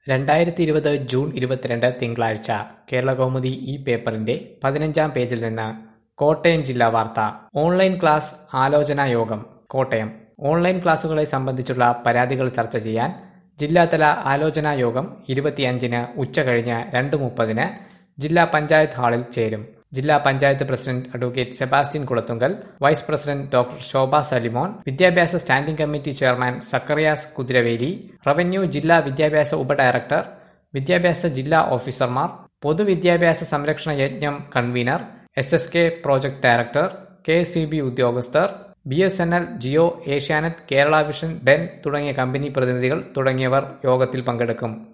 രണ്ടായിരത്തി ഇരുപത് ജൂൺ ഇരുപത്തിരണ്ട് തിങ്കളാഴ്ച കേരളകൗമുദി ഈ പേപ്പറിന്റെ പതിനഞ്ചാം പേജിൽ നിന്ന് കോട്ടയം ജില്ലാ വാർത്ത ഓൺലൈൻ ക്ലാസ് ആലോചനാ യോഗം കോട്ടയം ഓൺലൈൻ ക്ലാസുകളെ സംബന്ധിച്ചുള്ള പരാതികൾ ചർച്ച ചെയ്യാൻ ജില്ലാതല ആലോചനാ യോഗം ഇരുപത്തിയഞ്ചിന് ഉച്ചകഴിഞ്ഞ് രണ്ട് മുപ്പതിന് ജില്ലാ പഞ്ചായത്ത് ഹാളിൽ ചേരും ജില്ലാ panchayat president advocate Sebastian Kulathunkal vice president doctor Shobha Salimon വിദ്യാഭ്യാസ standing committee chairman Zacharias Kuthiraveli revenue ജില്ലാ വിദ്യാഭ്യാസ ഉപഡയറക്ടർ വിദ്യാഭ്യാസ ജില്ലാ ഓഫീസർമാർ പൊതുവിദ്യാഭ്യാസ സംരക്ഷണ യജ്ഞം convener S S K project director K S E B ഉദ്യോഗസ്ഥർ B S N L Jio Asianet Kerala vision Den തുടങ്ങിയ കമ്പനി പ്രതിനിധികൾ തുടങ്ങിയവർ യോഗത്തിൽ പങ്കെടുക്കും